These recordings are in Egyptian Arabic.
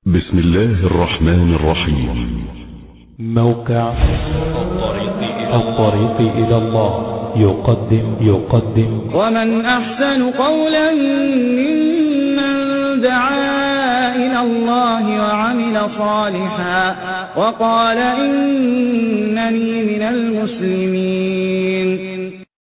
بسم الله الرحمن الرحيم موقع الطريق إلى الله يقدم يقدم ومن أحسن قولا ممن دعا إلى الله وعمل صالحا وقال إنني من المسلمين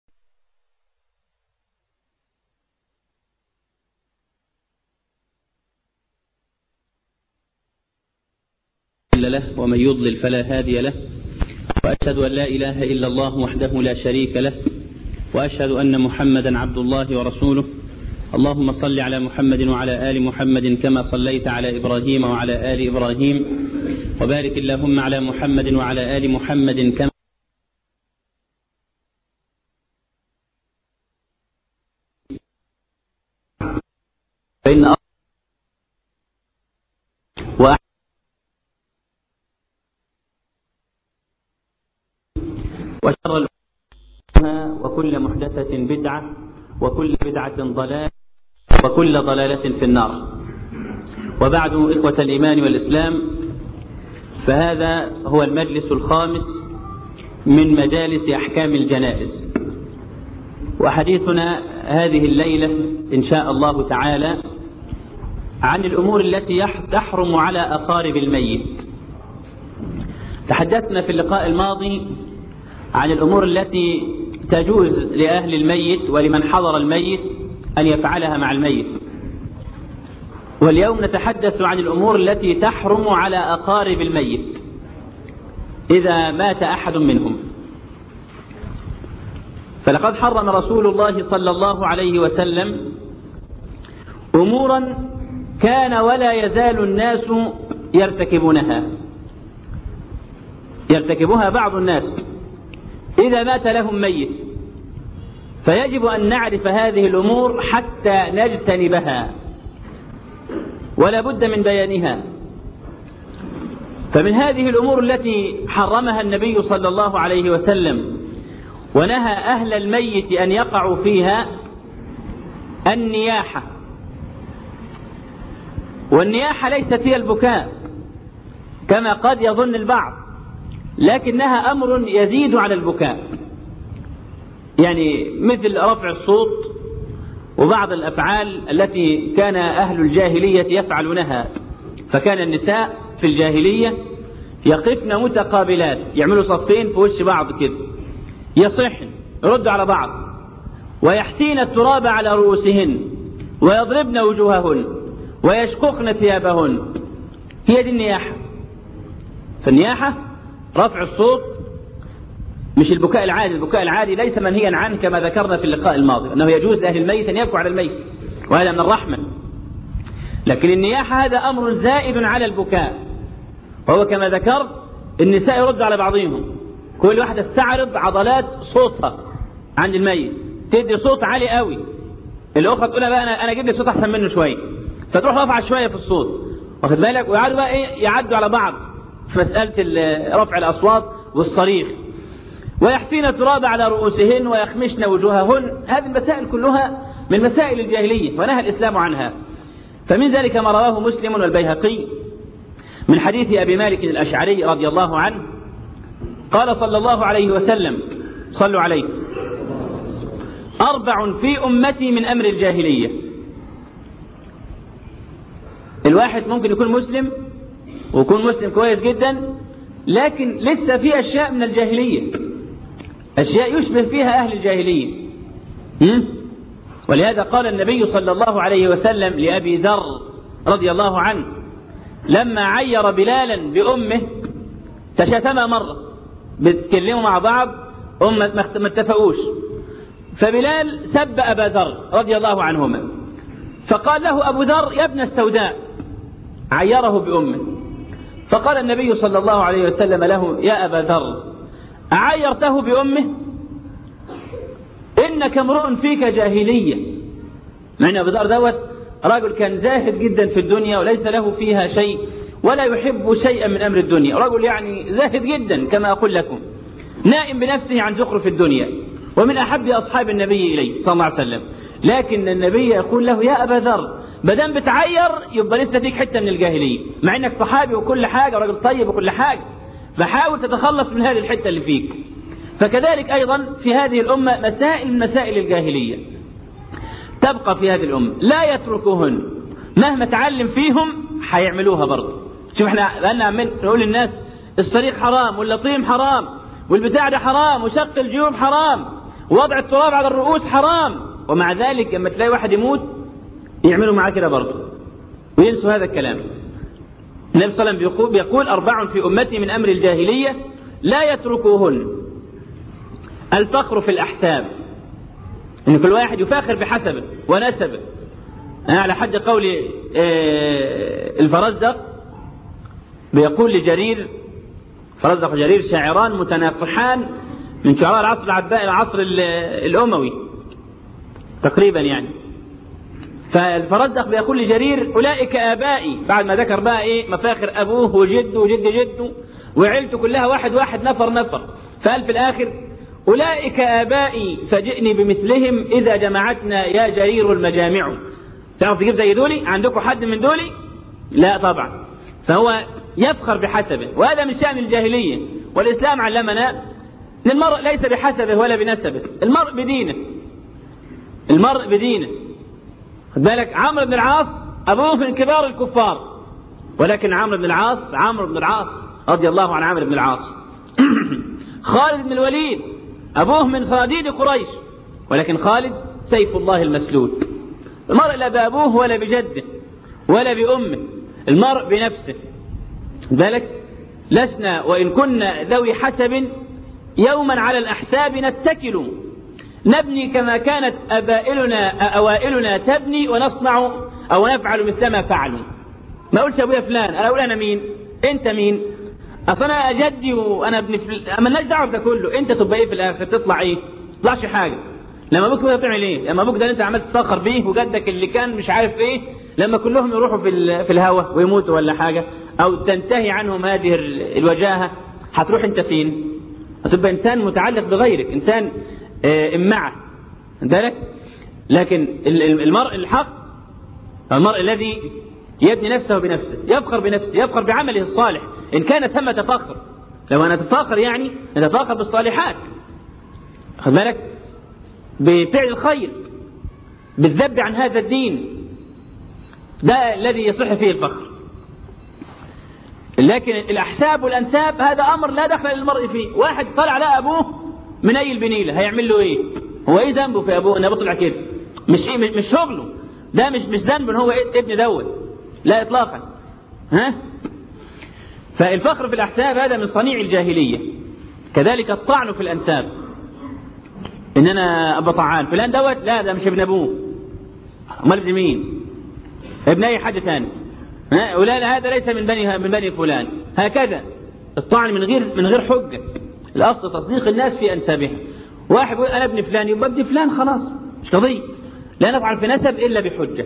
له ومن يضلل فلا هادي له وأشهد أن لا إله إلا الله وحده لا شريك له وأشهد أن محمدا عبد الله ورسوله اللهم صل على محمد وعلى آل محمد كما صليت على إبراهيم وعلى آل إبراهيم وبارك اللهم على محمد وعلى آل محمد كما فإن وأ... وشر الأمور وكل محدثة بدعة وكل بدعة ضلالة وكل ضلالة في النار وبعد إخوة الإيمان والإسلام فهذا هو المجلس الخامس من مجالس أحكام الجنائز وحديثنا هذه الليلة إن شاء الله تعالى عن الأمور التي تحرم على أقارب الميت تحدثنا في اللقاء الماضي عن الأمور التي تجوز لأهل الميت ولمن حضر الميت أن يفعلها مع الميت واليوم نتحدث عن الأمور التي تحرم على أقارب الميت إذا مات أحد منهم فلقد حرم رسول الله صلى الله عليه وسلم أمورا كان ولا يزال الناس يرتكبونها يرتكبها بعض الناس إذا مات لهم ميت فيجب أن نعرف هذه الأمور حتى نجتنبها ولا بد من بيانها فمن هذه الأمور التي حرمها النبي صلى الله عليه وسلم ونهى أهل الميت أن يقعوا فيها النياحة والنياحة ليست هي البكاء كما قد يظن البعض لكنها أمر يزيد على البكاء يعني مثل رفع الصوت وبعض الأفعال التي كان أهل الجاهلية يفعلونها فكان النساء في الجاهلية يقفن متقابلات يعملوا صفين في وش بعض كده يصحن يردوا على بعض ويحتين التراب على رؤوسهن ويضربن وجوههن ويشققن ثيابهن هي دي النياحة فالنياحة رفع الصوت مش البكاء العادي البكاء العادي ليس منهيا عنه كما ذكرنا في اللقاء الماضي أنه يجوز لأهل الميت أن يبكوا على الميت وهذا من الرحمة لكن النياحة هذا أمر زائد على البكاء وهو كما ذكرت النساء يرد على بعضهم كل واحدة تستعرض عضلات صوتها عند الميت تدي صوت عالي قوي الأخرى تقول بقى أنا أنا أجيب لي صوت أحسن منه شوية فتروح رافعة شوية في الصوت واخد بالك ويقعدوا بقى إيه يعدوا على بعض في مسألة رفع الأصوات والصريخ ويحفين التراب على رؤوسهن ويخمشن وجوههن هذه المسائل كلها من مسائل الجاهلية ونهى الإسلام عنها فمن ذلك ما رواه مسلم والبيهقي من حديث أبي مالك الأشعري رضي الله عنه قال صلى الله عليه وسلم صلوا عليه أربع في أمتي من أمر الجاهلية الواحد ممكن يكون مسلم ويكون مسلم كويس جدا لكن لسه في أشياء من الجاهلية أشياء يشبه فيها أهل الجاهلية ولهذا قال النبي صلى الله عليه وسلم لأبي ذر رضي الله عنه لما عير بلالا بأمه تشتما مرة بيتكلموا مع بعض هم ما اتفقوش فبلال سب أبا ذر رضي الله عنهما فقال له أبو ذر يا ابن السوداء عيره بأمه فقال النبي صلى الله عليه وسلم له يا أبا ذر أعيرته بأمه إنك امرؤ فيك جاهلية مع أن أبو ذر دوت رجل كان زاهد جدا في الدنيا وليس له فيها شيء ولا يحب شيئا من أمر الدنيا رجل يعني زاهد جدا كما أقول لكم نائم بنفسه عن زخرف الدنيا ومن أحب أصحاب النبي إليه صلى الله عليه وسلم لكن النبي يقول له يا أبا ذر بدل بتعير يبقى لسه فيك حته من الجاهليه مع انك صحابي وكل حاجه وراجل طيب وكل حاجه فحاول تتخلص من هذه الحته اللي فيك فكذلك ايضا في هذه الامه مسائل من مسائل الجاهليه تبقى في هذه الامه لا يتركوهن مهما تعلم فيهم هيعملوها برضه شوف احنا بقالنا عمال نقول للناس الصريخ حرام واللطيم حرام والبتاع ده حرام وشق الجيوب حرام ووضع التراب على الرؤوس حرام ومع ذلك لما تلاقي واحد يموت يعملوا معاه كده برضه وينسوا هذا الكلام النبي صلى الله عليه وسلم بيقول, بيقول أربع في أمتي من أمر الجاهلية لا يتركوهن الفخر في الأحساب إن كل واحد يفاخر بحسبه ونسبه على حد قول الفرزدق بيقول لجرير فرزدق وجرير شاعران متناقحان من شعراء العصر العباء العصر الأموي تقريبا يعني فالفرزدق بيقول لجرير أولئك آبائي بعد ما ذكر بقى إيه مفاخر أبوه وجده وجد جده وعيلته كلها واحد واحد نفر نفر فقال في الآخر أولئك آبائي فجئني بمثلهم إذا جمعتنا يا جرير المجامع تعرف تجيب زي دولي عندكم حد من دولي لا طبعا فهو يفخر بحسبه وهذا من شأن الجاهلية والإسلام علمنا أن المرء ليس بحسبه ولا بنسبه المرء بدينه المرء بدينه خد بالك عمرو بن العاص أبوه من كبار الكفار ولكن عمرو بن العاص عمرو بن العاص رضي الله عن عمرو بن العاص خالد بن الوليد أبوه من صناديد قريش ولكن خالد سيف الله المسلول المرء لا بأبوه ولا بجده ولا بأمه المرء بنفسه بالك لسنا وإن كنا ذوي حسب يوما على الأحساب نتكل نبني كما كانت أبائلنا أوائلنا تبني ونصنع أو نفعل مثل ما فعلوا ما أقولش أبويا فلان أنا أقول أنا مين أنت مين أصل أنا جدي وأنا ابن فلان مالناش دعوة بده كله أنت تبقى إيه في الآخر تطلع إيه تطلعش حاجة لما ابوك ده بتعمل ايه؟ لما ابوك ده انت عمال تفخر بيه وجدك اللي كان مش عارف ايه لما كلهم يروحوا في في الهوا ويموتوا ولا حاجه او تنتهي عنهم هذه الوجاهه هتروح انت فين؟ هتبقى انسان متعلق بغيرك، انسان امعه بالك؟ لكن المرء الحق المرء الذي يبني نفسه بنفسه، يفخر بنفسه، يفخر بعمله الصالح، ان كان ثمة فخر. لو انا اتفاخر يعني نتفاخر بالصالحات. خد بالك؟ بفعل الخير بالذب عن هذا الدين ده الذي يصح فيه الفخر لكن الأحساب والأنساب هذا أمر لا دخل للمرء فيه واحد طلع لقى أبوه من أي البنيلة هيعمل له إيه هو إيه ذنبه في أبوه أن أبوه طلع كده مش إيه مش شغله ده مش مش ذنب إن هو إيه ابن دوت لا إطلاقا ها فالفخر في الأحساب هذا من صنيع الجاهلية كذلك الطعن في الأنساب ان انا ابا طعان فلان دوت لا ده مش ابن ابوه امال ابن مين ابن اي حد ثاني ها ولا هذا ليس من بني من بني فلان هكذا الطعن من غير من غير حجه الاصل تصديق الناس في انسابها واحد يقول انا ابن فلان يبقى ابن فلان خلاص مش قضيه لا نفعل في نسب الا بحجه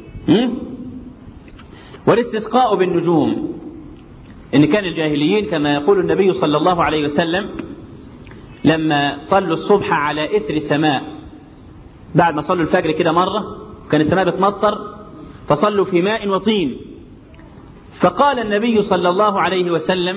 والاستسقاء بالنجوم ان كان الجاهليين كما يقول النبي صلى الله عليه وسلم لما صلوا الصبح على إثر سماء بعد ما صلوا الفجر كده مرة كان السماء بتمطر فصلوا في ماء وطين فقال النبي صلى الله عليه وسلم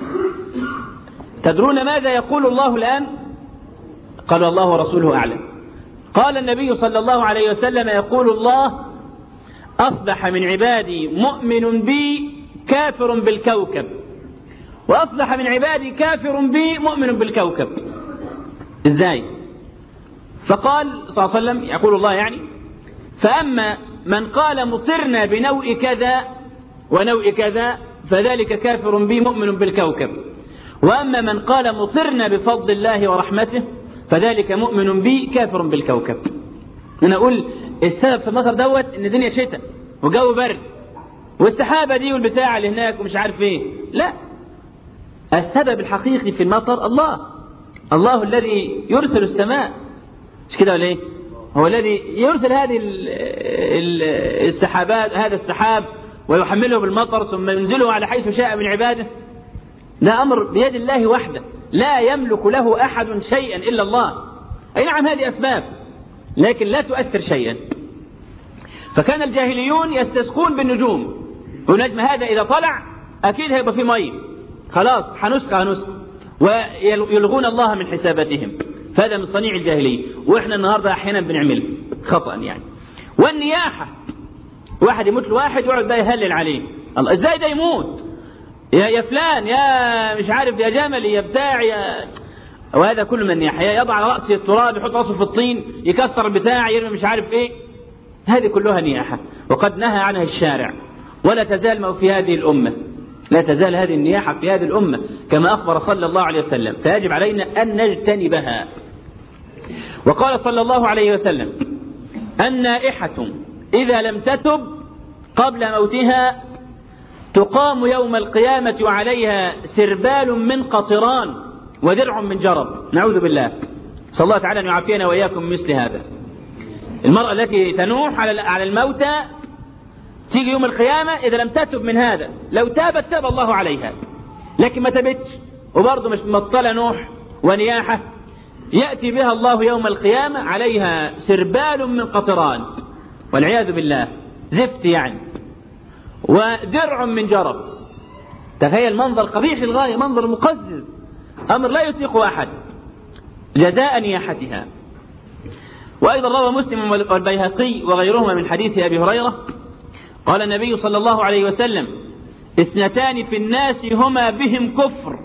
تدرون ماذا يقول الله الآن قال الله ورسوله أعلم قال النبي صلى الله عليه وسلم يقول الله أصبح من عبادي مؤمن بي كافر بالكوكب وأصبح من عبادي كافر بي مؤمن بالكوكب إزاي فقال صلى الله عليه وسلم يقول الله يعني فأما من قال مطرنا بنوء كذا ونوء كذا فذلك كافر بي مؤمن بالكوكب وأما من قال مطرنا بفضل الله ورحمته فذلك مؤمن بي كافر بالكوكب أنا أقول السبب في المطر دوت إن الدنيا شتاء وجو برد والسحابة دي والبتاع اللي هناك ومش عارف ايه لا السبب الحقيقي في المطر الله الله الذي يرسل السماء مش كده ولا ايه هو الذي يرسل هذه السحابات هذا السحاب ويحمله بالمطر ثم ينزله على حيث شاء من عباده ده امر بيد الله وحده لا يملك له احد شيئا الا الله اي نعم هذه اسباب لكن لا تؤثر شيئا فكان الجاهليون يستسقون بالنجوم والنجم هذا إذا طلع أكيد هيبقى فيه مية خلاص هنسقى هنسقى ويلغون الله من حساباتهم فهذا من صنيع الجاهلية وإحنا النهاردة أحيانا بنعمله خطأ يعني والنياحة واحد يموت لواحد يقعد بقى يهلل عليه الله ازاي ده يموت يا يا فلان يا مش عارف يا جمل يا بتاع يا وهذا كل من نياحة يضع على رأسه التراب يحط رأسه في الطين يكسر البتاع يرمي مش عارف ايه هذه كلها نياحة وقد نهى عنها الشارع ولا تزال في هذه الأمة لا تزال هذه النياحة في هذه الأمة كما أخبر صلى الله عليه وسلم فيجب علينا أن نجتنبها وقال صلى الله عليه وسلم النائحة إذا لم تتب قبل موتها تقام يوم القيامة عليها سربال من قطران ودرع من جرب نعوذ بالله صلى الله تعالى أن يعافينا وإياكم مثل هذا المرأة التي تنوح على على الموتى تيجي يوم القيامة إذا لم تتب من هذا لو تابت تاب الله عليها لكن ما تبتش وبرضه مش مبطلة نوح ونياحة يأتي بها الله يوم القيامة عليها سربال من قطران والعياذ بالله زفت يعني ودرع من جرب تخيل منظر قبيح للغاية منظر مقزز أمر لا يطيقه أحد جزاء نياحتها وأيضا روى مسلم والبيهقي وغيرهما من حديث أبي هريرة قال النبي صلى الله عليه وسلم اثنتان في الناس هما بهم كفر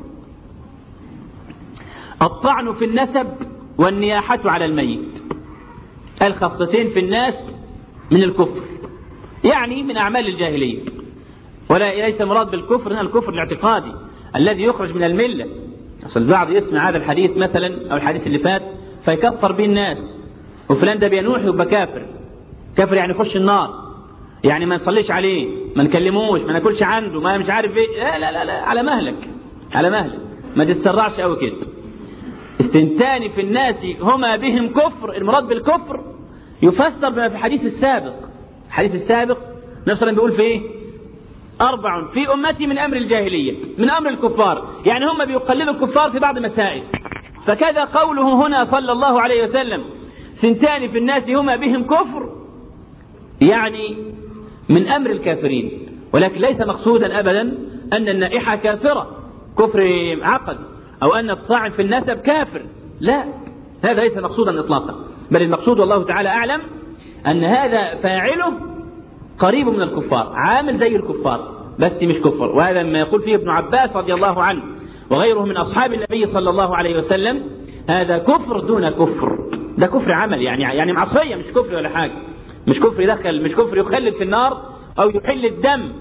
الطعن في النسب والنياحة على الميت الخصتين في الناس من الكفر يعني من أعمال الجاهلية ولا ليس مراد بالكفر هنا الكفر الاعتقادي الذي يخرج من الملة أصل البعض يسمع هذا الحديث مثلا أو الحديث اللي فات فيكفر به الناس وفلان ده بينوح يبقى كافر كافر يعني يخش النار يعني ما نصليش عليه ما نكلموش ما ناكلش عنده ما مش عارف ايه لا لا لا, لا على مهلك على مهلك ما تتسرعش قوي كده استنتان في الناس هما بهم كفر المراد بالكفر يفسر بما في الحديث السابق الحديث السابق نفسه بيقول في ايه أربع في أمتي من أمر الجاهلية من أمر الكفار يعني هم بيقلدوا الكفار في بعض المسائل فكذا قوله هنا صلى الله عليه وسلم سنتان في الناس هما بهم كفر يعني من أمر الكافرين ولكن ليس مقصودا أبدا أن النائحة كافرة كفر عقد أو أن الطاعن في النسب كافر لا هذا ليس مقصودا إطلاقا بل المقصود والله تعالى أعلم أن هذا فاعله قريب من الكفار عامل زي الكفار بس مش كفر وهذا ما يقول فيه ابن عباس رضي الله عنه وغيره من أصحاب النبي صلى الله عليه وسلم هذا كفر دون كفر ده كفر عمل يعني يعني معصية مش كفر ولا حاجة مش كفر يدخل مش كفر يخلد في النار أو يحل الدم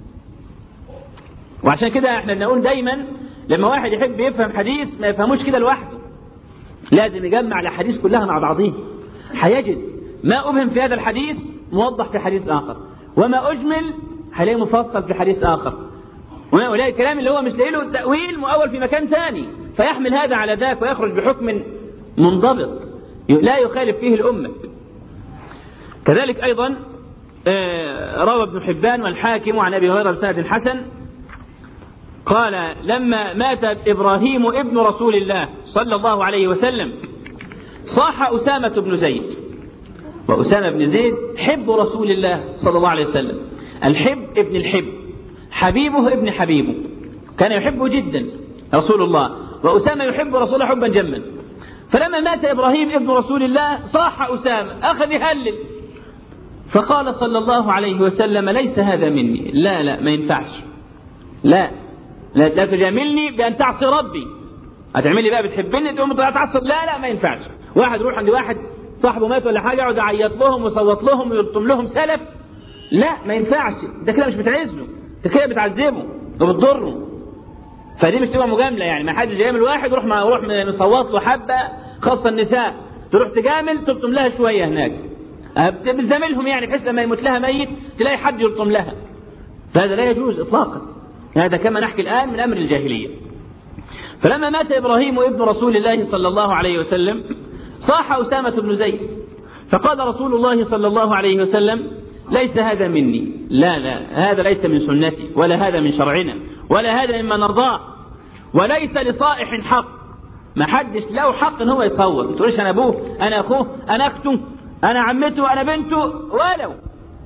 وعشان كده احنا بنقول دايما لما واحد يحب يفهم حديث ما يفهموش كده لوحده لازم يجمع الأحاديث كلها مع بعضها هيجد ما أبهم في هذا الحديث موضح في حديث آخر وما أجمل هلاقيه مفصل في حديث آخر ولاقي الكلام اللي هو مش لاقي له تأويل مؤول في مكان ثاني فيحمل هذا على ذاك ويخرج بحكم منضبط لا يخالف فيه الأمة كذلك أيضا روى ابن حبان والحاكم عن أبي هريرة بسند حسن قال لما مات إبراهيم ابن رسول الله صلى الله عليه وسلم صاح أسامة بن زيد وأسامة بن زيد حب رسول الله صلى الله عليه وسلم الحب ابن الحب حبيبه ابن حبيبه كان يحبه جدا رسول الله وأسامة يحب رسول الله حبا جما فلما مات إبراهيم ابن رسول الله صاح أسامة أخذ يهلل فقال صلى الله عليه وسلم ليس هذا مني لا لا ما ينفعش لا لا, لا تجاملني بأن تعصي ربي هتعملي بقى بتحبني تقوم تعصب لا لا ما ينفعش واحد يروح عند واحد صاحبه مات ولا حاجه يقعد يعيط لهم ويصوت لهم ويلطم لهم سلف لا ما ينفعش انت كده مش بتعز له انت كده بتعذبه وبتضره فدي مش تبقى مجامله يعني ما حدش يجامل واحد يروح ما يروح مصوت له حبه خاصه النساء تروح تجامل تلطم لها شويه هناك بتزاملهم يعني بحيث لما يموت لها ميت تلاقي حد يلطم لها فهذا لا يجوز اطلاقا هذا كما نحكي الان من امر الجاهليه فلما مات ابراهيم ابن رسول الله صلى الله عليه وسلم صاح اسامه بن زيد فقال رسول الله صلى الله عليه وسلم ليس هذا مني لا لا هذا ليس من سنتي ولا هذا من شرعنا ولا هذا مما نرضاه وليس لصائح حق ما حدش له حق ان هو يتصور ما تقولش انا ابوه انا اخوه انا اخته انا عمته انا بنته ولو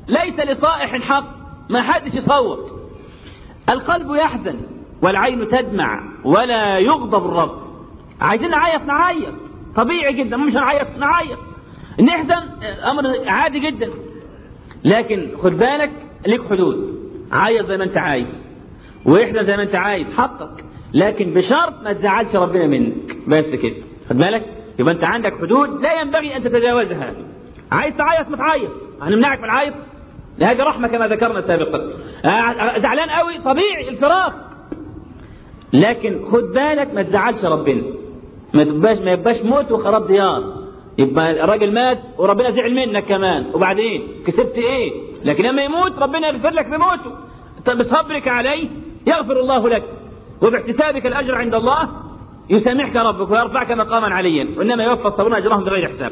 ليس لصائح حق ما حدش يصوت القلب يحزن والعين تدمع ولا يغضب الرب عايزين نعيط نعيط طبيعي جدا مش نعيط نعيط نحزن امر عادي جدا لكن خد بالك ليك حدود عيط زي ما انت عايز واحزن زي ما انت عايز حقك لكن بشرط ما تزعلش ربنا منك بس كده خد بالك يبقى انت عندك حدود لا ينبغي ان تتجاوزها عايز تعيط ما تعيط هنمنعك من العيط هذه رحمه كما ذكرنا سابقا زعلان قوي طبيعي الفراق لكن خد بالك ما تزعلش ربنا ما تبقاش ما يبقاش موت وخراب ديار يبقى الراجل مات وربنا زعل منك كمان وبعدين كسبت ايه لكن لما يموت ربنا يغفر لك بموته بصبرك عليه يغفر الله لك وباحتسابك الاجر عند الله يسامحك ربك ويرفعك مقاما عليا وانما يوفى الصابرون اجرهم بغير حساب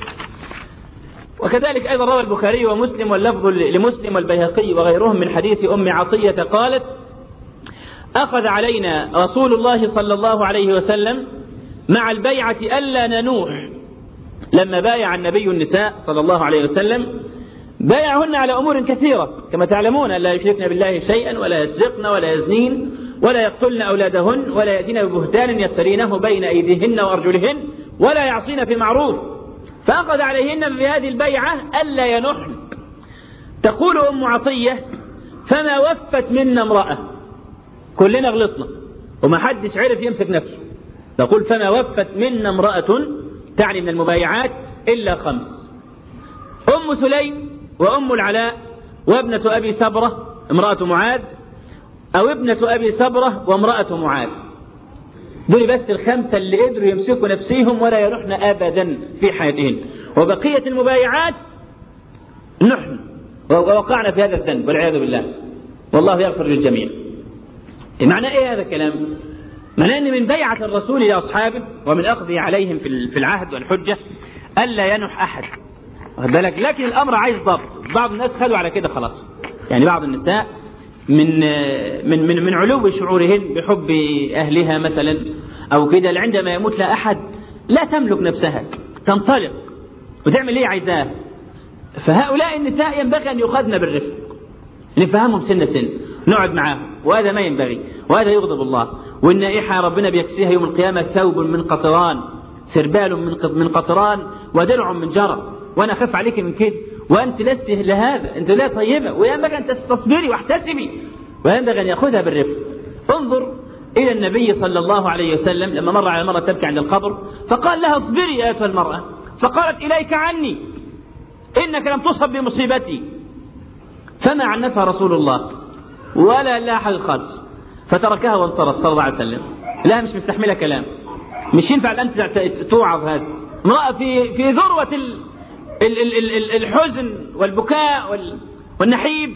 وكذلك ايضا روى البخاري ومسلم واللفظ لمسلم والبيهقي وغيرهم من حديث ام عطيه قالت اخذ علينا رسول الله صلى الله عليه وسلم مع البيعه الا ننوح لما بايع النبي النساء صلى الله عليه وسلم بايعهن على امور كثيره كما تعلمون لا يشركن بالله شيئا ولا يسرقن ولا يزنين ولا يقتلن اولادهن ولا ياتين ببهتان يفترينه بين ايديهن وارجلهن ولا يعصين في معروف فاخذ عليهن في هذه البيعه الا ينحن تقول ام عطيه فما وفت منا امراه كلنا غلطنا وما حدش عرف يمسك نفسه تقول فما وفت منا امراه تعني من المبايعات الا خمس ام سليم وام العلاء وابنه ابي سبره امراه معاذ أو ابنة أبي سبرة وامرأة معاذ دول بس الخمسة اللي قدروا يمسكوا نفسيهم ولا يروحن أبدا في حياتهن وبقية المبايعات نحن ووقعنا في هذا الذنب والعياذ بالله والله يغفر للجميع معنى ايه هذا الكلام معناه ان من بيعة الرسول لاصحابه ومن اخذه عليهم في العهد والحجة الا ينح احد واخد بالك لكن الامر عايز ضبط بعض الناس خدوا على كده خلاص يعني بعض النساء من من من من علو شعورهن بحب اهلها مثلا او كده عندما يموت لا احد لا تملك نفسها تنطلق وتعمل ايه عايزاه فهؤلاء النساء ينبغي ان يؤخذن بالرفق نفهمهم سن سن نقعد معاهم وهذا ما ينبغي وهذا يغضب الله والنائحة ربنا بيكسيها يوم القيامة ثوب من قطران سربال من من قطران ودرع من جرى وانا اخاف عليك من كده وانت لست لهذا انت لا طيبه وينبغي ان تصبري واحتسبي وينبغي ان ياخذها بالرفق انظر الى النبي صلى الله عليه وسلم لما مر على المراه تبكي عند القبر فقال لها اصبري يا ايتها المراه فقالت اليك عني انك لم تصب بمصيبتي فما عنفها رسول الله ولا لا احد الخالص فتركها وانصرف صلى الله عليه وسلم لا مش مستحمله كلام مش ينفع ان انت توعظ هذا امراه في في ذروه الحزن والبكاء والنحيب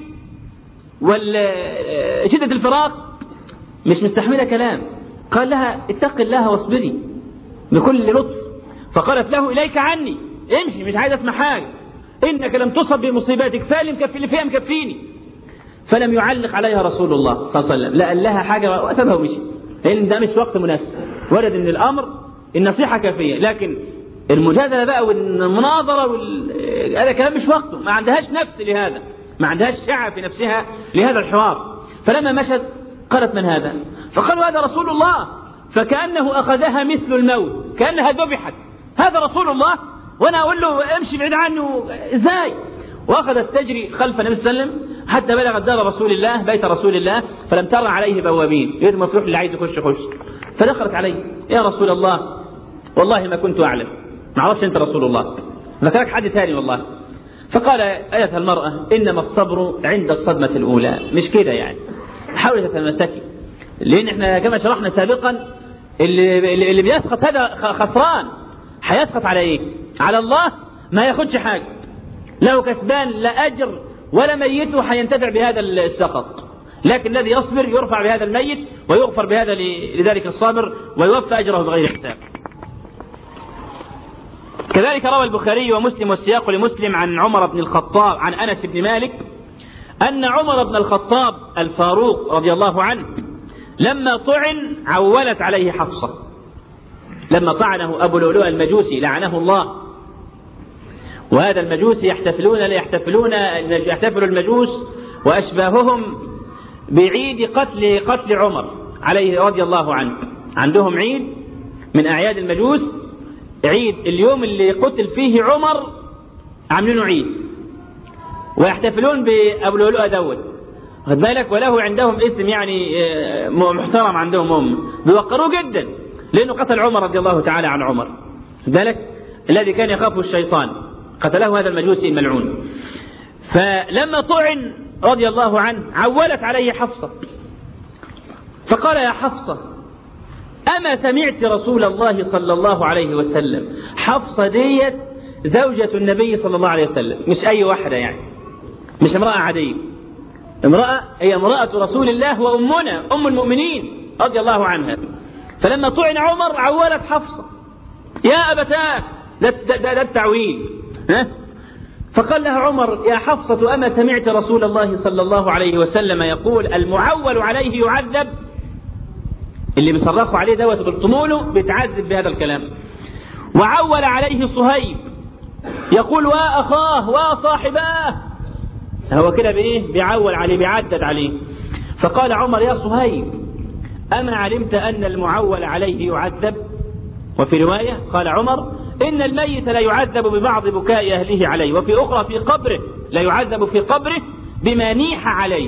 وشدة الفراق مش مستحملة كلام قال لها اتق الله واصبري بكل لطف فقالت له إليك عني امشي مش عايز اسمع حاجة إنك لم تصب بمصيباتك فالي مكفي اللي فيها مكفيني فلم يعلق عليها رسول الله صلى الله عليه وسلم لا قال لها حاجة وسابها ومشي لأن ده مش وقت مناسب ورد إن الأمر النصيحة كافية لكن المجادله بقى والمناظره وال... هذا كلام مش وقته ما عندهاش نفس لهذا ما عندهاش سعه في نفسها لهذا الحوار فلما مشت قالت من هذا فقالوا هذا رسول الله فكانه اخذها مثل الموت كانها ذبحت هذا رسول الله وانا اقول له امشي بعيد عنه ازاي واخذت تجري خلف النبي صلى الله عليه وسلم حتى بلغت دار رسول الله بيت رسول الله فلم ترى عليه بوابين يد مفتوح اللي عايز يخش يخش فدخلت عليه يا رسول الله والله ما كنت اعلم ما اعرفش انت رسول الله ذكرك حد ثاني والله فقال ايتها المراه انما الصبر عند الصدمه الاولى مش كده يعني حاولي تتمسكي لان احنا كما شرحنا سابقا اللي اللي بيسخط هذا خسران هيسخط على ايه؟ على الله ما ياخدش حاجه له كسبان لا اجر ولا ميته هينتفع بهذا السخط لكن الذي يصبر يرفع بهذا الميت ويغفر بهذا لذلك الصابر ويوفى اجره بغير حساب كذلك روى البخاري ومسلم والسياق لمسلم عن عمر بن الخطاب عن انس بن مالك ان عمر بن الخطاب الفاروق رضي الله عنه لما طعن عولت عليه حفصه لما طعنه ابو لؤلؤ المجوسي لعنه الله وهذا المجوس يحتفلون يحتفلون يحتفل المجوس وأشباههم بعيد قتل قتل عمر عليه رضي الله عنه عندهم عيد من أعياد المجوس عيد اليوم اللي قتل فيه عمر عاملينه عيد ويحتفلون بأبو لؤلؤة دوت خد بالك وله عندهم اسم يعني محترم عندهم هم بيوقروه جدا لأنه قتل عمر رضي الله تعالى عن عمر خد بالك الذي كان يخافه الشيطان قتله هذا المجوسي الملعون فلما طعن رضي الله عنه عولت عليه حفصة فقال يا حفصة أما سمعت رسول الله صلى الله عليه وسلم حفصة ديت زوجة النبي صلى الله عليه وسلم مش أي واحدة يعني مش امرأة عادية امرأة هي امرأة رسول الله وأمنا أم المؤمنين رضي الله عنها فلما طعن عمر عولت حفصة يا أبتاه ده, ده, ده, ده التعويل ها؟ فقال لها عمر يا حفصة أما سمعت رسول الله صلى الله عليه وسلم يقول المعول عليه يعذب اللي بيصرخوا عليه دوت بالطموله بيتعذب بهذا الكلام وعول عليه صهيب يقول وأخاه وصاحباه هو كده بإيه بيعول عليه بيعدد عليه فقال عمر يا صهيب أما علمت أن المعول عليه يعذب وفي رواية قال عمر إن الميت لا يعذب ببعض بكاء أهله عليه وفي أخرى في قبره لا يعذب في قبره بما نيح عليه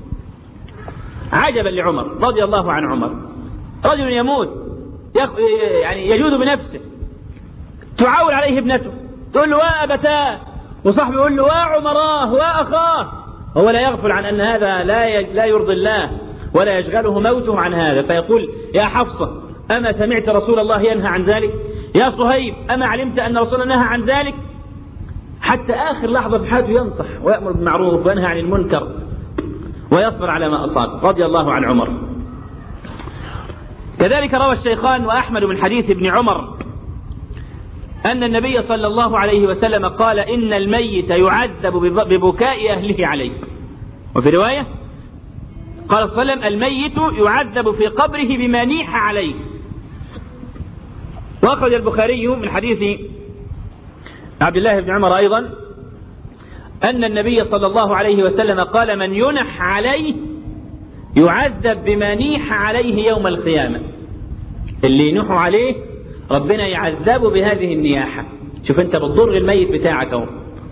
عجبا لعمر رضي الله عن عمر رجل يموت يعني يجود بنفسه تعاول عليه ابنته تقول له وأبتاه وصاحبه يقول له وعمراه وأخاه هو لا يغفل عن أن هذا لا لا يرضي الله ولا يشغله موته عن هذا فيقول يا حفصة أما سمعت رسول الله ينهى عن ذلك يا صهيب أما علمت أن رسول الله نهى عن ذلك حتى آخر لحظة في حياته ينصح ويأمر بالمعروف وينهى عن المنكر ويصبر على ما أصاب رضي الله عن عمر كذلك روى الشيخان وأحمد من حديث ابن عمر أن النبي صلى الله عليه وسلم قال إن الميت يعذب ببكاء أهله عليه وفي رواية قال صلى الله عليه وسلم الميت يعذب في قبره بما نيح عليه وأخرج البخاري من حديث عبد الله بن عمر أيضا أن النبي صلى الله عليه وسلم قال من ينح عليه يعذب بما نيح عليه يوم القيامة اللي ينحوا عليه ربنا يعذبه بهذه النياحة شوف انت بتضر الميت بتاعك اهو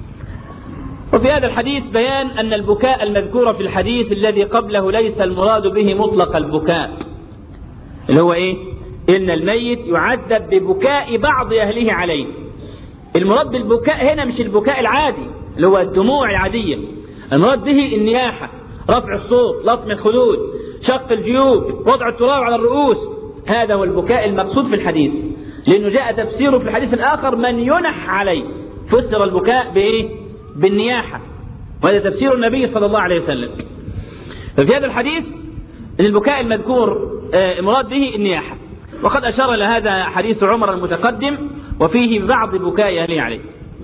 وفي هذا الحديث بيان أن البكاء المذكور في الحديث الذي قبله ليس المراد به مطلق البكاء اللي هو إيه إن الميت يعذب ببكاء بعض أهله عليه المراد بالبكاء هنا مش البكاء العادي اللي هو الدموع العادية المراد به النياحة رفع الصوت لطم الخدود شق الجيوب وضع التراب على الرؤوس هذا هو البكاء المقصود في الحديث لأنه جاء تفسيره في الحديث الآخر من ينح عليه فسر البكاء بإيه بالنياحة وهذا تفسير النبي صلى الله عليه وسلم ففي هذا الحديث أن البكاء المذكور مراد به النياحة وقد أشار إلى هذا حديث عمر المتقدم وفيه بعض بكاء أهله عليه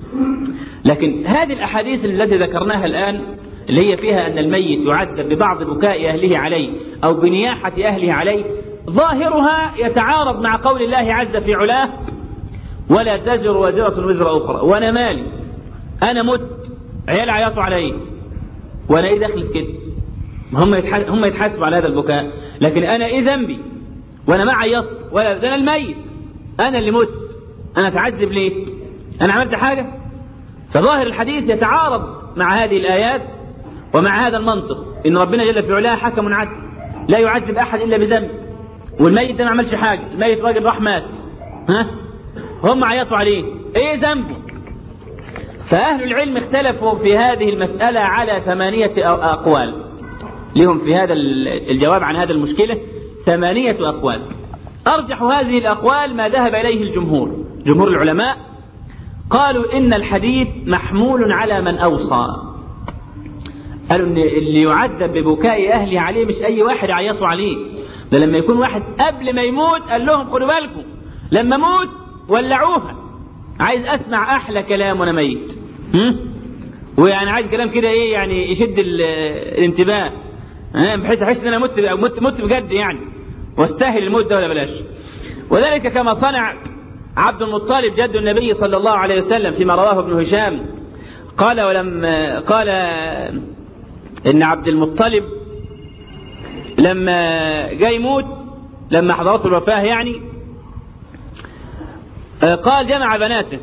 لكن هذه الأحاديث التي ذكرناها الآن اللي هي فيها أن الميت يعذب ببعض بكاء أهله عليه أو بنياحة أهله عليه ظاهرها يتعارض مع قول الله عز في علاه ولا تزر وزرة وزر أخرى وأنا مالي أنا مت عيال عيطوا علي وأنا إيه دخل في كده هم هم يتحاسبوا على هذا البكاء لكن أنا إيه ذنبي وأنا ما عيطت ولا ده أنا الميت أنا اللي مت أنا أتعذب ليه أنا عملت حاجة فظاهر الحديث يتعارض مع هذه الآيات ومع هذا المنطق إن ربنا جل في علاه حكم عدل لا يعذب أحد إلا بذنب والميت ده ما عملش حاجة الميت راجل راح مات ها هم عيطوا عليه ايه ذنبه فأهل العلم اختلفوا في هذه المسألة على ثمانية أقوال لهم في هذا الجواب عن هذا المشكلة ثمانية أقوال أرجح هذه الأقوال ما ذهب إليه الجمهور جمهور العلماء قالوا إن الحديث محمول على من أوصى قالوا إن اللي يعذب ببكاء أهله عليه مش أي واحد عيطوا عليه ده لما يكون واحد قبل ما يموت قال لهم خدوا بالكم لما موت ولعوها عايز اسمع احلى كلام وانا ميت ويعني عايز كلام كده ايه يعني يشد الانتباه بحيث احس ان انا مت مت مت بجد يعني واستاهل الموت ده ولا بلاش وذلك كما صنع عبد المطلب جد النبي صلى الله عليه وسلم فيما رواه ابن هشام قال ولما قال ان عبد المطلب لما جاي يموت لما حضرته الوفاه يعني قال جمع بناته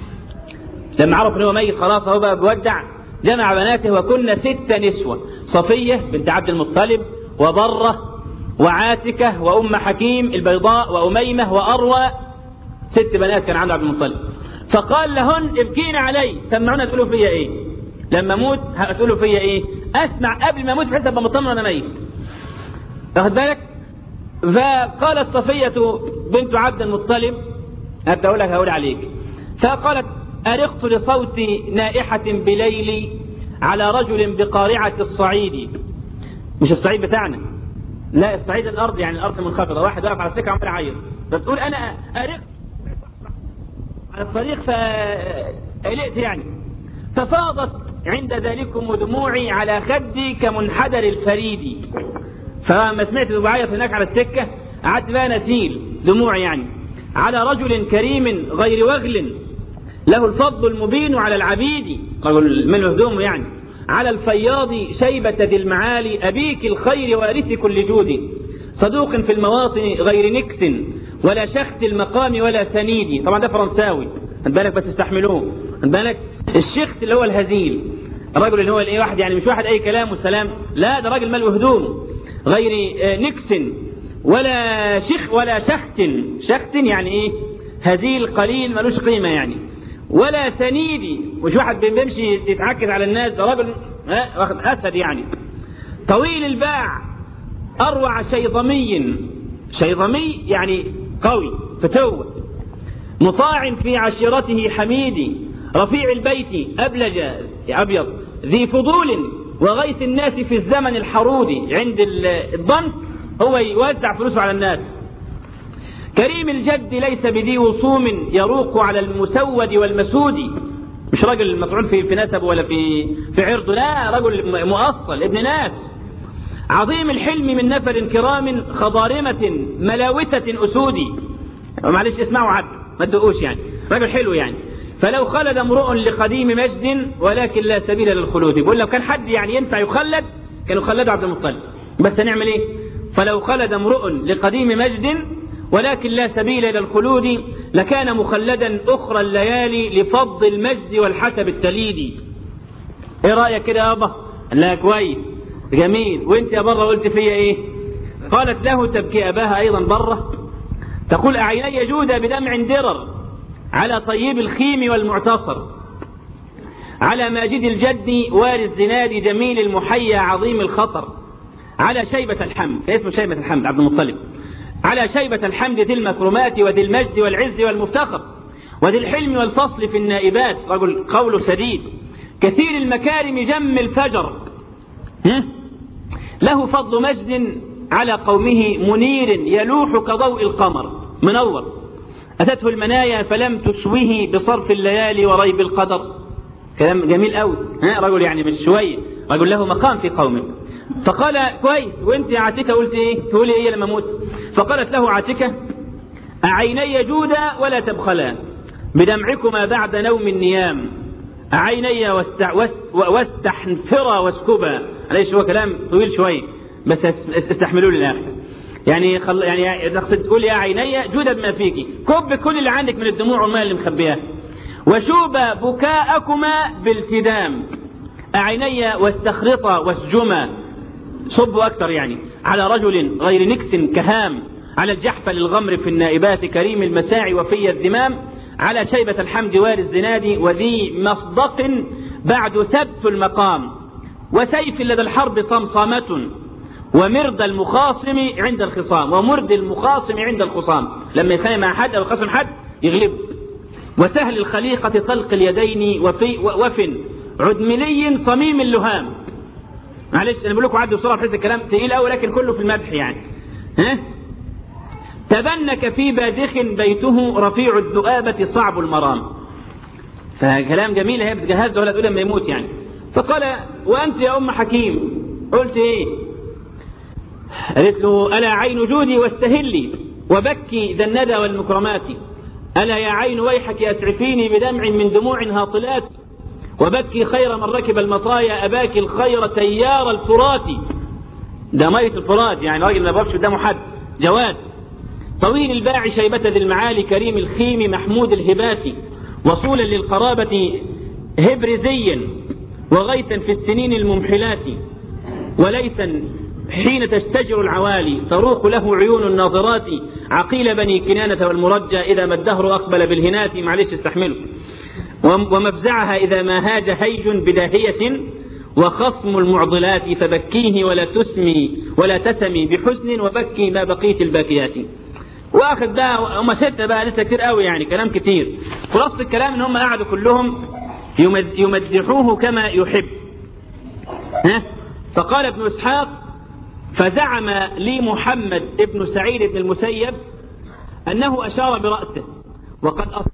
لما عرف ان هو ميت خلاص هو بقى بيودع جمع بناته وكنا ست نسوة صفية بنت عبد المطلب وبرة وعاتكة وأم حكيم البيضاء وأميمة وأروى ست بنات كان عند عبد المطلب فقال لهن ابكين علي سمعونا تقولوا فيا ايه لما اموت هتقولوا فيا ايه اسمع قبل ما اموت بحيث ابقى مطمن انا ميت واخد بالك فقالت صفية بنت عبد المطلب هبدا اقول لك هقول عليك فقالت أرقت لصوت نائحة بليلي على رجل بقارعة الصعيد مش الصعيد بتاعنا لا الصعيد الأرض يعني الأرض منخفضة واحد واقف على السكة عمال يعيط فتقول أنا أرقت على الطريق فقلقت يعني ففاضت عند ذلكم دموعي على خدي كمنحدر الفريد فما سمعت بعيط هناك على السكة قعدت بقى نسيل دموعي يعني على رجل كريم غير وغل له الفضل المبين على العبيد رجل من هدومه يعني على الفياض شيبة ذي المعالي أبيك الخير وارث كل جود صدوق في المواطن غير نكس ولا شخت المقام ولا سنيد طبعا ده فرنساوي خد بالك بس استحملوه خد بالك الشخت اللي هو الهزيل الرجل اللي هو الايه واحد يعني مش واحد اي كلام والسلام لا ده راجل ماله هدوم غير نكس ولا شخ ولا شخت شخت يعني ايه هزيل قليل ملوش قيمه يعني ولا سنيدي مش واحد بيمشي يتعكس على الناس ده راجل ها واخد اسد يعني طويل الباع اروع شيظمي شيظمي يعني قوي فتوه مطاع في عشيرته حميدي رفيع البيت أبلج أبيض ذي فضول وغيث الناس في الزمن الحرودي عند الضنك هو يوزع فلوسه على الناس كريم الجد ليس بذي وصوم يروق على المسود والمسود مش راجل مطعون في في نسب ولا في في عرضه لا رجل مؤصل ابن ناس عظيم الحلم من نفر كرام خضارمة ملاوثة أسودي معلش اسمعوا عبد ما تدقوش يعني راجل حلو يعني فلو خلد امرؤ لقديم مجد ولكن لا سبيل للخلود بيقول لو كان حد يعني ينفع يخلد كانوا خلدوا عبد المطلب بس هنعمل ايه فلو خلد امرؤ لقديم مجد ولكن لا سبيل الى الخلود لكان مخلدا اخرى الليالي لفض المجد والحسب التليدي ايه رايك كده يابا لا كويس جميل وانت يا بره قلت فيا ايه قالت له تبكي اباها ايضا بره تقول اعيني جودة بدمع درر على طيب الخيم والمعتصر على ماجد الجد واري الزناد جميل المحيا عظيم الخطر على شيبة الحمد اسمه شيبة الحمد عبد المطلب على شيبة الحمد ذي المكرمات وذي المجد والعز والمفتخر وذي الحلم والفصل في النائبات رجل قوله سديد كثير المكارم جم الفجر له فضل مجد على قومه منير يلوح كضوء القمر منور أتته المنايا فلم تشوه بصرف الليالي وريب القدر كلام جميل قوي ها رجل يعني مش شويه رجل له مقام في قومه فقال كويس وانت يا عاتكه قلت ايه تقولي ايه لما اموت فقالت له عاتكه اعيني جودا ولا تبخلا بدمعكما بعد نوم النيام عيني واستع واستحنفرا واسكبا معلش هو كلام طويل شويه بس استحملوا لي الاخر يعني خل... يعني تقصد تقول يا عيني جود بما فيك كب كل اللي عندك من الدموع والماء اللي مخبياه وشوب بكاءكما بالتدام أعيني واستخرطا واسجما صبوا أكثر يعني على رجل غير نكس كهام على الجحفل الغمر في النائبات كريم المساعي وفي الذمام على شيبة الحمد واري الزناد وذي مصدق بعد ثبت المقام وسيف لدى الحرب صمصامة ومرد المخاصم عند الخصام ومرد المخاصم عند الخصام لما يخانق مع حد أو يخاصم حد يغلب وسهل الخليقة طلق اليدين وفي وف عدملي صميم اللهام معلش انا بقول لكم عدوا بسرعه بحيث الكلام تقيل قوي لكن كله في المدح يعني ها تبنك في بادخ بيته رفيع الذؤابة صعب المرام فكلام جميل هي بتجهز له ولا تقول لما يموت يعني فقال وانت يا ام حكيم قلت ايه قالت له الا عين جودي واستهلي وبكي ذا الندى والمكرمات ألا يا عين ويحك أسعفيني بدمع من دموع هاطلات وبكي خير من ركب المطايا أباك الخير تيار الفرات ده مية الفرات يعني راجل ما بابش قدامه حد جواد طويل الباع شيبة ذي المعالي كريم الخيم محمود الهبات وصولا للقرابة هبرزيا وغيثا في السنين الممحلات وليثا حين تشتجر العوالي تروق له عيون الناظرات عقيل بني كنانة والمرجى إذا ما الدهر أقبل بالهنات معلش استحمله ومفزعها إذا ما هاج هيج بداهية وخصم المعضلات فبكيه ولا تسمي ولا تسمي بحسن وبكي ما بقيت الباكيات واخذ بقى هم ستة بقى لسه كتير قوي يعني كلام كتير خلاصة الكلام ان هم قعدوا كلهم يمدحوه كما يحب ها فقال ابن اسحاق فزعم لي محمد ابن سعيد بن المسيب انه اشار براسه وقد أص...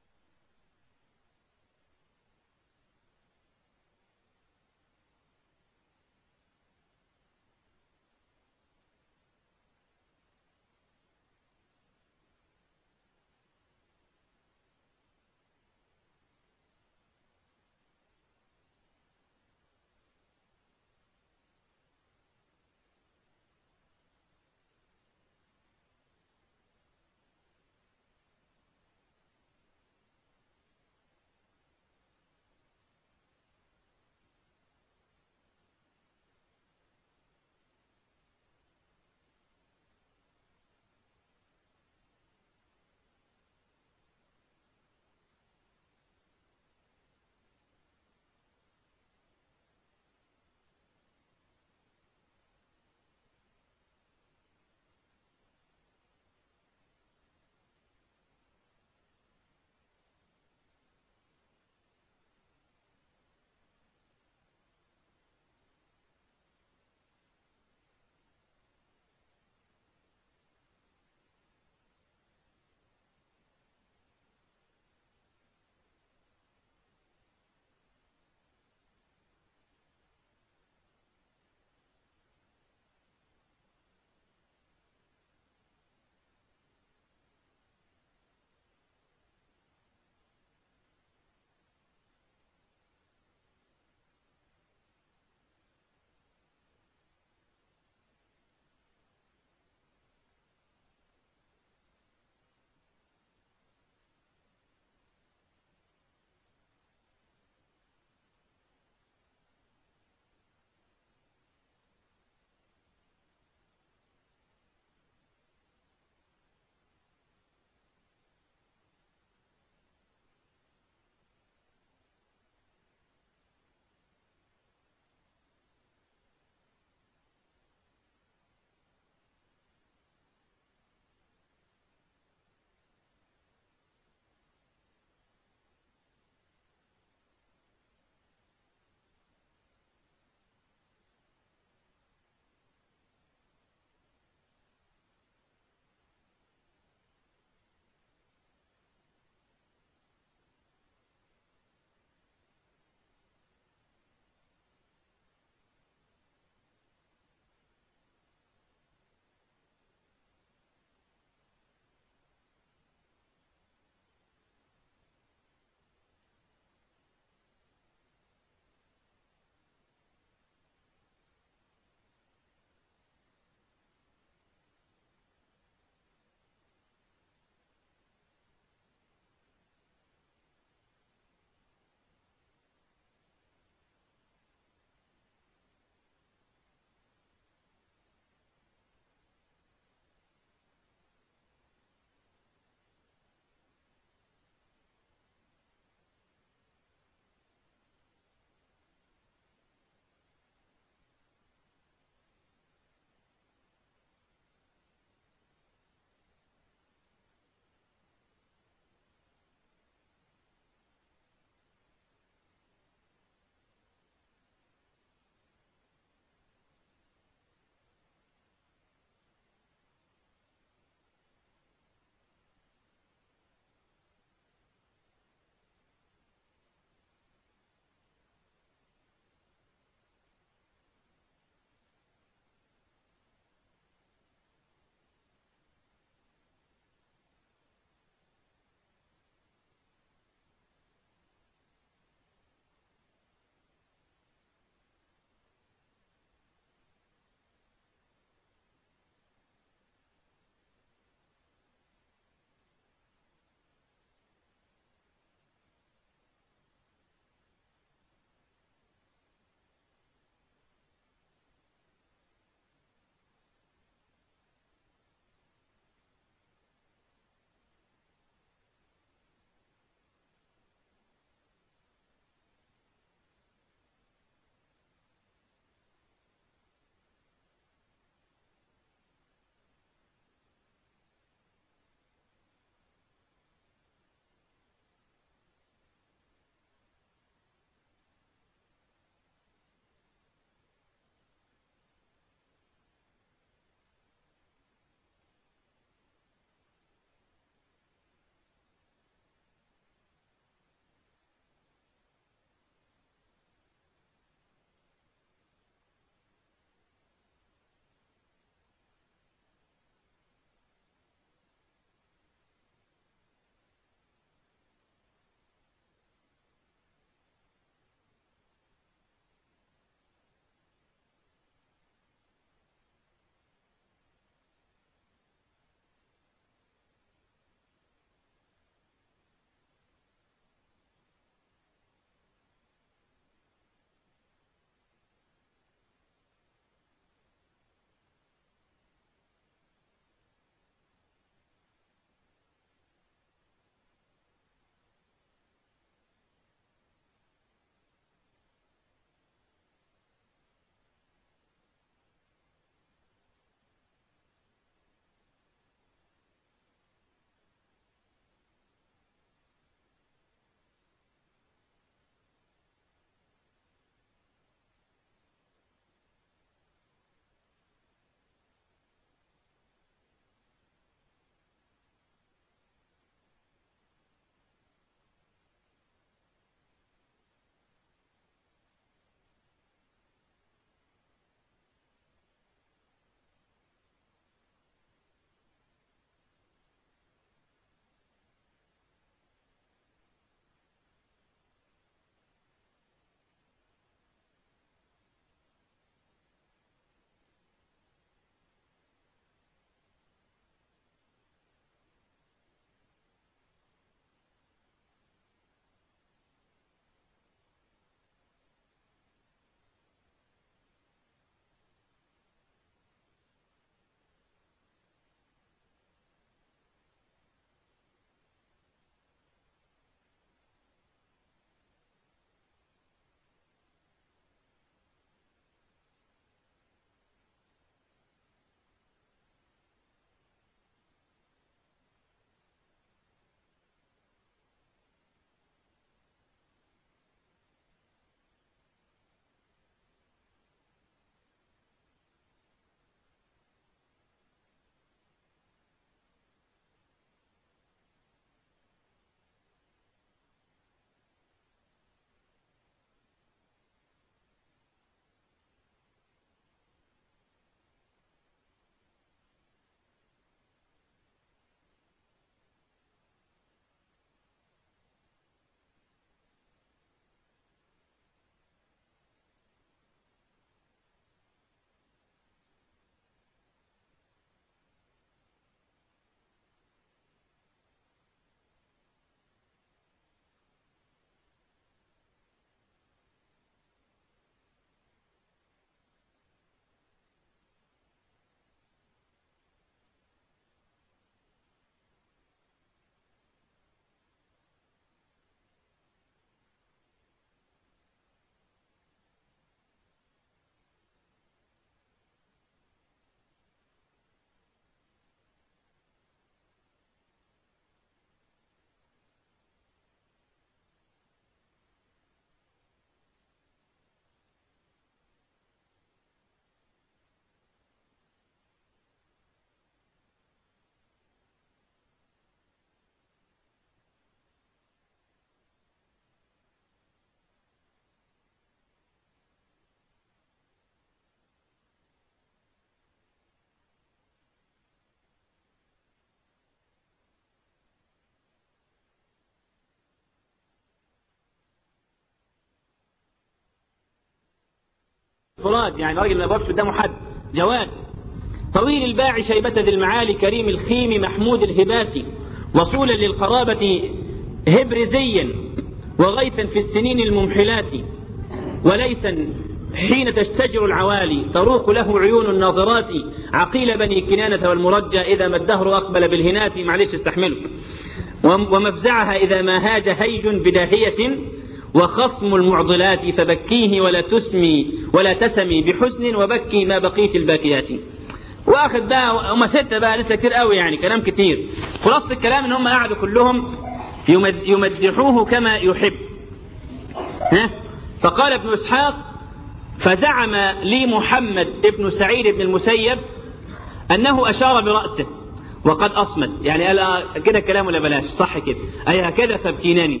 فراد يعني راجل ما يضربش قدامه حد جواد طويل الباع شيبة ذي المعالي كريم الخيم محمود الهبات وصولا للقرابة هبرزيا وغيثا في السنين الممحلات وليثا حين تشتجر العوالي تروق له عيون الناظرات عقيل بني كنانة والمرجى إذا ما الدهر أقبل بالهنات معلش استحمله ومفزعها إذا ما هاج هيج بداهية وخصم المعضلات فبكيه ولا تسمي ولا تسمي بحسن وبكي ما بقيت الباكيات واخد بقى هم ستة بقى لسه كتير قوي يعني كلام كتير خلاصة الكلام ان هم قعدوا كلهم يمدحوه كما يحب ها فقال ابن اسحاق فزعم لي محمد ابن سعيد بن المسيب انه اشار براسه وقد اصمت يعني قال كده كلام ولا بلاش صح كده اي هكذا فابكيناني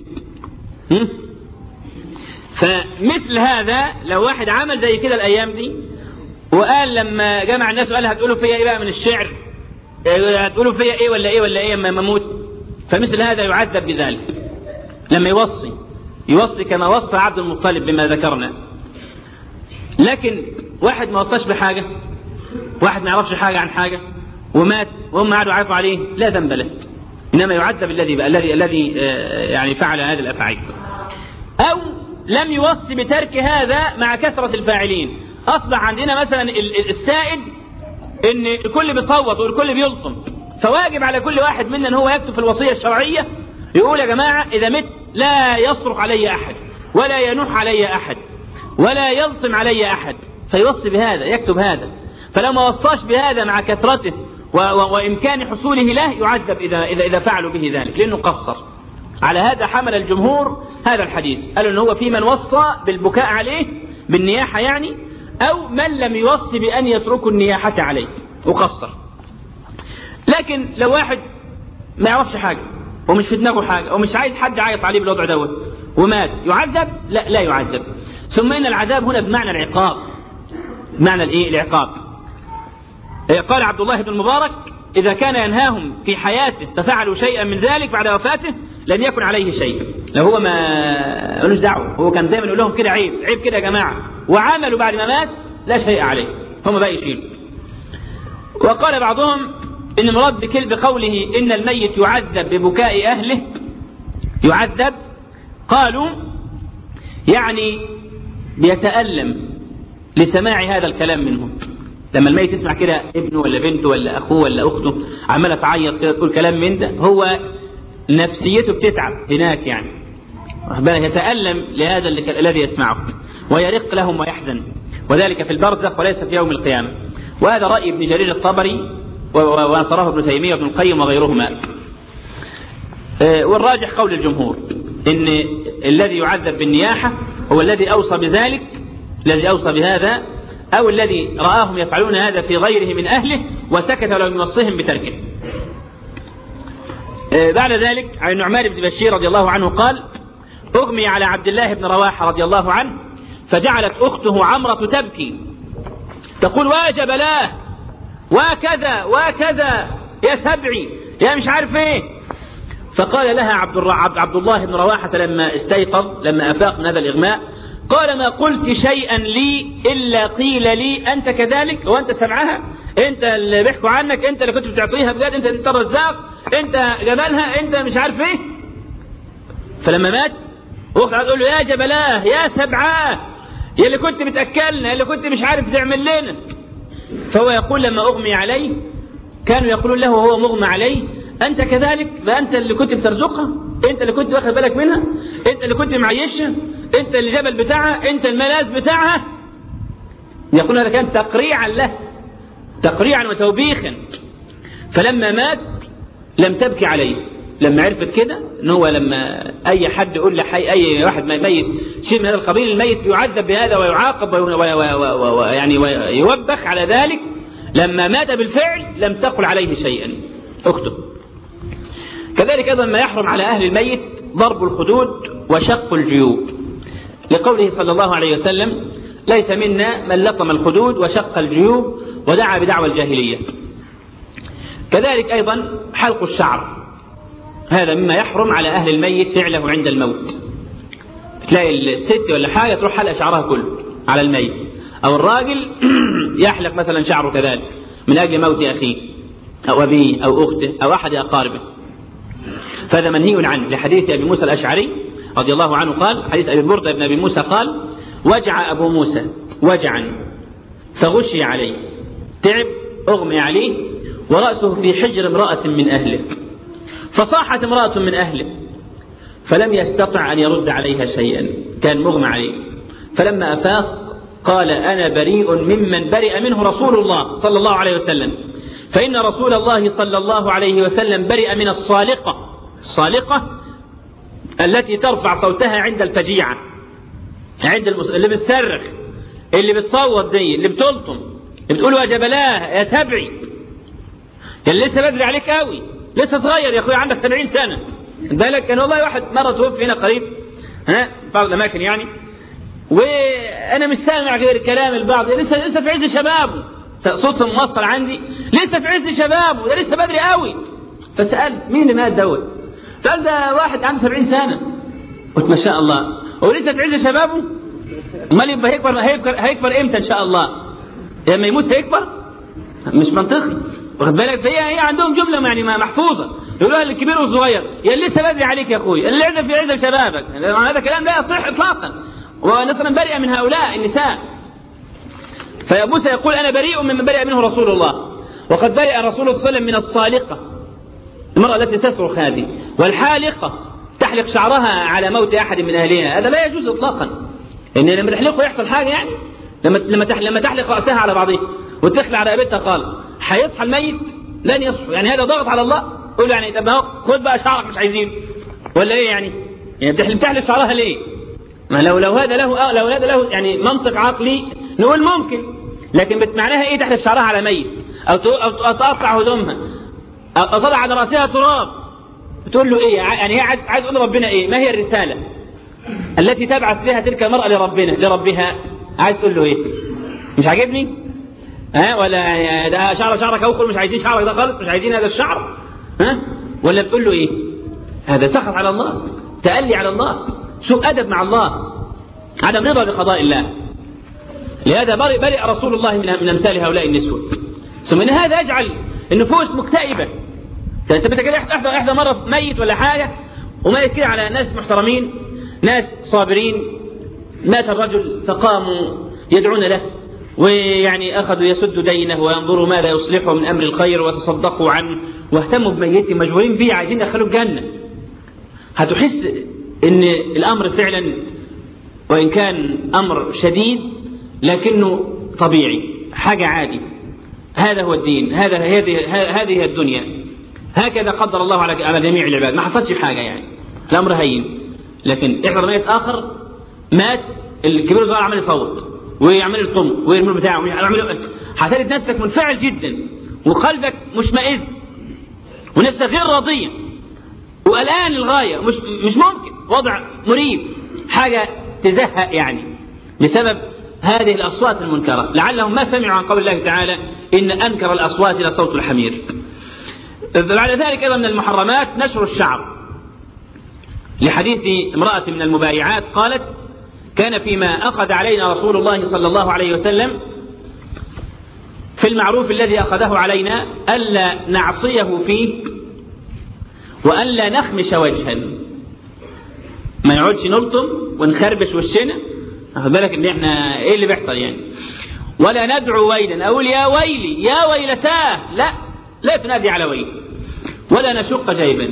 فمثل هذا لو واحد عمل زي كده الايام دي وقال لما جمع الناس وقال هتقولوا فيا ايه بقى من الشعر هتقولوا فيا ايه ولا ايه ولا ايه اما اموت فمثل هذا يعذب بذلك لما يوصي يوصي كما وصى عبد المطلب بما ذكرنا لكن واحد ما وصاش بحاجه واحد ما يعرفش حاجه عن حاجه ومات وهم قعدوا يعيطوا عليه لا ذنب له انما يعذب الذي الذي الذي يعني فعل هذه الافعال او لم يوصي بترك هذا مع كثره الفاعلين اصبح عندنا مثلا السائد ان الكل بيصوت والكل بيلطم فواجب على كل واحد منا ان هو يكتب في الوصيه الشرعيه يقول يا جماعه اذا مت لا يصرخ علي احد ولا ينوح علي احد ولا يلطم علي احد فيوصي بهذا يكتب هذا فلو ما وصاش بهذا مع كثرته و و وامكان حصوله له يعذب اذا اذا اذا فعلوا به ذلك لانه قصر على هذا حمل الجمهور هذا الحديث قالوا ان هو في من وصى بالبكاء عليه بالنياحه يعني أو من لم يوصي بأن يتركوا النياحة عليه وقصر لكن لو واحد ما يعرفش حاجة ومش في دماغه حاجة ومش عايز حد يعيط عليه بالوضع دوت ومات يعذب لا لا يعذب ثم إن العذاب هنا بمعنى العقاب بمعنى الإيه العقاب قال عبد الله بن المبارك إذا كان ينهاهم في حياته ففعلوا شيئا من ذلك بعد وفاته لم يكن عليه شيء لو هو ما ملوش دعوة هو كان دايما يقول لهم كده عيب عيب كده يا جماعة وعملوا بعد ما مات لا شيء عليه هم بقى يشيلوا وقال بعضهم إن المراد بكل بقوله إن الميت يعذب ببكاء أهله يعذب قالوا يعني بيتألم لسماع هذا الكلام منهم لما الميت يسمع كده ابنه ولا بنته ولا اخوه ولا اخته عماله تعيط كده تقول كلام من ده هو نفسيته بتتعب هناك يعني بالك يتألم لهذا الذي يسمعه ويرق لهم ويحزن وذلك في البرزخ وليس في يوم القيامة وهذا رأي ابن جرير الطبري ونصره ابن تيمية وابن القيم وغيرهما والراجح قول الجمهور ان الذي يعذب بالنياحة هو الذي اوصى بذلك الذي اوصى بهذا أو الذي رآهم يفعلون هذا في غيره من أهله وسكت ولم يوصهم بتركه بعد ذلك عن النعمان بن بشير رضي الله عنه قال أغمي على عبد الله بن رواحة رضي الله عنه فجعلت أخته عمرة تبكي تقول واجب له وكذا وكذا يا سبعي يا مش عارف ايه فقال لها عبد, عبد الله بن رواحة لما استيقظ لما أفاق من هذا الإغماء قال ما قلت شيئا لي إلا قيل لي أنت كذلك وأنت سمعها أنت اللي بيحكوا عنك أنت اللي كنت بتعطيها بجد أنت أنت الرزاق أنت جمالها أنت مش عارف إيه فلما مات أخرى تقول له يا جبلاه يا سبعاه يا اللي كنت بتأكلنا يا اللي كنت مش عارف تعمل لنا فهو يقول لما أغمي عليه كانوا يقولون له وهو مغمى عليه أنت كذلك فأنت اللي كنت بترزقها أنت اللي كنت واخد بالك منها أنت اللي كنت معيشها أنت اللي جبل بتاعها أنت الملاذ بتاعها يقول هذا كان تقريعا له تقريعا وتوبيخا فلما مات لم تبكي عليه لما عرفت كده ان هو لما اي حد يقول لحي اي واحد ميت شيء من هذا القبيل الميت يعذب بهذا ويعاقب ويعني ويوبخ على ذلك لما مات بالفعل لم تقل عليه شيئا اكتب كذلك ايضا ما يحرم على اهل الميت ضرب الخدود وشق الجيوب لقوله صلى الله عليه وسلم ليس منا من لطم الخدود وشق الجيوب ودعا بدعوى الجاهليه كذلك ايضا حلق الشعر هذا مما يحرم على اهل الميت فعله عند الموت تلاقي الست ولا حاجه تروح حلق شعرها كله على الميت أو الراجل يحلق مثلا شعره كذلك من أجل موت أخيه أو أبيه أو أخته أو أحد أقاربه فهذا منهي عنه لحديث أبي موسى الأشعري رضي الله عنه قال حديث أبي بردة بن أبي موسى قال وجع أبو موسى وجعا فغشي عليه تعب أغمي عليه ورأسه في حجر امرأة من أهله فصاحت امرأة من أهله فلم يستطع أن يرد عليها شيئا كان مغمى عليه فلما أفاق قال أنا بريء ممن برئ منه رسول الله صلى الله عليه وسلم فإن رسول الله صلى الله عليه وسلم برئ من الصالقة الصالقة التي ترفع صوتها عند الفجيعة عند المس... اللي بتصرخ اللي بتصوت دي اللي بتلطم اللي بتقول يا جبلاه يا سبعي اللي لسه بدري عليك قوي لسه صغير يا اخويا عندك 70 سنه بالك كان والله واحد مره توفي هنا قريب ها بعض الاماكن يعني وانا مش سامع غير كلام البعض لسه لسه في عز شبابه صوتهم موصل عندي لسه في عز شبابه ده لسه بدري قوي فسالت مين اللي مات دوت فقال ده واحد عنده 70 سنه قلت ما شاء الله هو لسه في عز شبابه امال يبقى هيكبر هيكبر هيكبر امتى ان شاء الله لما يموت هيكبر مش منطقي واخد بالك فهي هي عندهم جمله يعني محفوظه يقولوها للكبير والصغير يا لسه بدري عليك يا اخوي اللي عزل في عزل شبابك هذا كلام لا يصح اطلاقا ونصرا برئ من هؤلاء النساء فموسى يقول انا بريء ممن برئ منه رسول الله وقد برئ رسول الله صلى الله عليه وسلم من الصالقه المراه التي تصرخ هذه والحالقه تحلق شعرها على موت احد من اهلها هذا لا يجوز اطلاقا ان لما تحلقه يحصل حاجه يعني لما لما لما تحلق راسها على بعضها وتخلع رقبتها خالص هيصحى الميت لن يصحى يعني هذا ضغط على الله قول يعني طب اهو خد بقى شعرك مش عايزين ولا ايه يعني؟ يعني بتحلق تحلق شعرها ليه؟ ما لو لو هذا له لو هذا له يعني منطق عقلي نقول ممكن لكن معناها ايه تحلق شعرها على ميت او او تقطع هدومها او تضع على راسها تراب تقول له ايه يعني هي عايز عايز تقول ربنا ايه؟ ما هي الرساله؟ التي تبعث بها تلك المراه لربنا لربها عايز تقول له ايه؟ مش عاجبني؟ ها ولا ده شعر شعرك اوخر مش عايزين شعرك ده خالص مش عايزين هذا الشعر ها ولا بتقول له ايه هذا سخط على الله تألي على الله سوء أدب مع الله عدم رضا بقضاء الله لهذا برئ, برئ رسول الله من, من أمثال هؤلاء النسوة ثم إن هذا يجعل النفوس مكتئبة انت بتجد احدى احدى مره ميت ولا حاجه وميت كده على ناس محترمين ناس صابرين مات الرجل فقاموا يدعون له ويعني أخذوا يسدوا دينه وينظروا ماذا يصلحه من أمر الخير وتصدقوا عنه واهتموا بميته مجبورين به عايزين يدخلوا الجنة هتحس إن الأمر فعلا وإن كان أمر شديد لكنه طبيعي حاجة عادي هذا هو الدين هذا هذه هذه هي الدنيا هكذا قدر الله على على جميع العباد ما حصلش حاجة يعني الأمر هين لكن احضر ميت آخر مات الكبير الصغير عمال يصوت ويعمل الطم ويرمي بتاعه ويعمل هتجد نفسك منفعل جدا وقلبك مشمئز ونفسك غير راضية وقلقان للغاية مش مش ممكن وضع مريب حاجة تزهق يعني بسبب هذه الأصوات المنكرة لعلهم ما سمعوا عن قول الله تعالى إن أنكر الأصوات لصوت الحمير بعد ذلك أيضا من المحرمات نشر الشعر لحديث امرأة من المبايعات قالت كان فيما أخذ علينا رسول الله صلى الله عليه وسلم في المعروف الذي أخذه علينا ألا نعصيه فيه وألا نخمش وجها ما نقعدش نلطم ونخربش وشنا واخد بالك ان احنا ايه اللي بيحصل يعني ولا ندعو ويلا اقول يا ويلي يا ويلتاه لا لا تنادي على ويل ولا نشق جيبا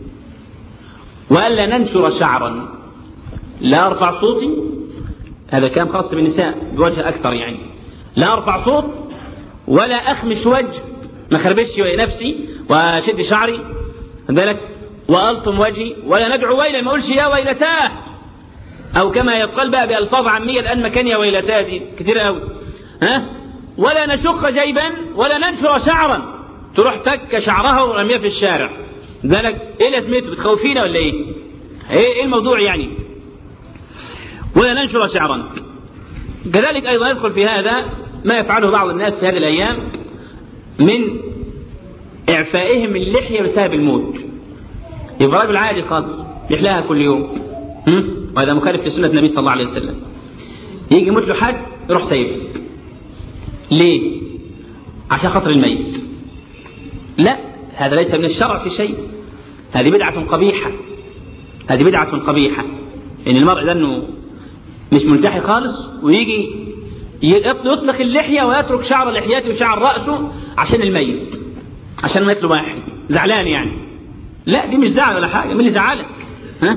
والا ننشر شعرا لا ارفع صوتي هذا كلام خاص بالنساء بوجه اكثر يعني لا ارفع صوت ولا اخمش وجه ما خربش نفسي واشد شعري بالك والطم وجهي ولا ندعو ويلا ما اقولش يا ويلتاه او كما يقال بقى بالفاظ عاميه الان مكان يا ويلتاه دي كتير قوي ها ولا نشق جيبا ولا ننشر شعرا تروح فك شعرها ورميها في الشارع بالك ايه لازمته بتخوفينا ولا ايه ايه الموضوع يعني ولا ننشر شعرا كذلك ايضا يدخل في هذا ما يفعله بعض الناس في هذه الايام من اعفائهم اللحيه بسبب الموت يبقى راجل عادي خالص يحلاها كل يوم وهذا مخالف لسنه النبي صلى الله عليه وسلم يجي يموت له حد يروح سايبه ليه عشان خاطر الميت لا هذا ليس من الشرع في شيء هذه بدعة قبيحة هذه بدعة قبيحة إن المرء ده إنه مش ملتحي خالص ويجي يطلق اللحية ويترك شعر لحيته وشعر رأسه عشان الميت عشان ما يطلب واحد زعلان يعني لا دي مش زعل ولا حاجة مين اللي زعلك ها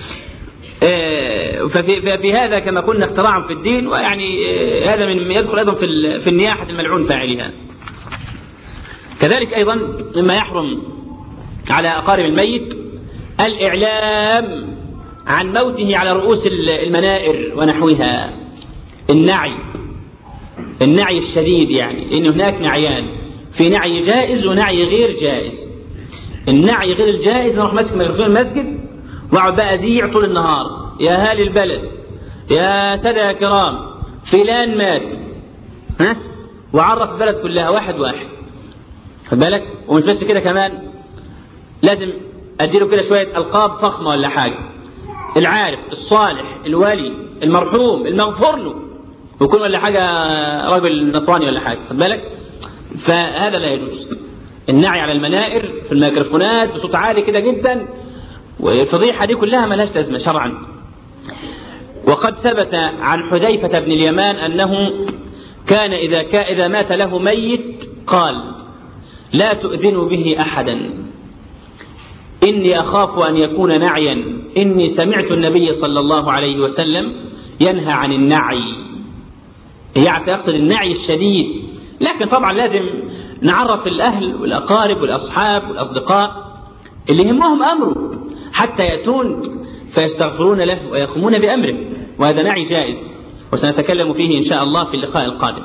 آه ففي, ففي هذا كما قلنا اختراع في الدين ويعني آه هذا من يدخل ايضا في في النياحه الملعون فاعلها. كذلك ايضا مما يحرم على اقارب الميت الاعلام عن موته على رؤوس المنائر ونحوها النعي النعي الشديد يعني ان هناك نعيان في نعي جائز ونعي غير جائز النعي غير الجائز نروح ماسك ميكروفون المسجد واقعد بقى ازيع طول النهار يا اهالي البلد يا ساده يا كرام فلان مات ها وعرف البلد كلها واحد واحد خد بالك ومش بس كده كمان لازم اديله كده شويه القاب فخمه ولا حاجه العارف الصالح الولي المرحوم المغفور له ويكون ولا حاجه راجل نصراني ولا حاجه خد بالك فهذا لا يجوز النعي على المنائر في الميكروفونات بصوت عالي كده جدا والفضيحه دي كلها ملهاش لازمه شرعا وقد ثبت عن حذيفه بن اليمان انه كان اذا كان اذا مات له ميت قال لا تؤذنوا به احدا إني أخاف أن يكون نعيا إني سمعت النبي صلى الله عليه وسلم ينهى عن النعي يعني يقصد النعي الشديد لكن طبعا لازم نعرف الأهل والأقارب والأصحاب والأصدقاء اللي يهمهم أمره حتى يأتون فيستغفرون له ويقومون بأمره وهذا نعي جائز وسنتكلم فيه إن شاء الله في اللقاء القادم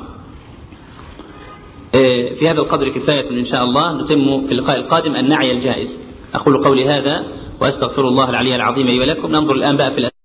في هذا القدر كفاية إن شاء الله نتم في اللقاء القادم النعي الجائز أقول قولي هذا وأستغفر الله العلي العظيم لي ولكم ننظر الآن بقى في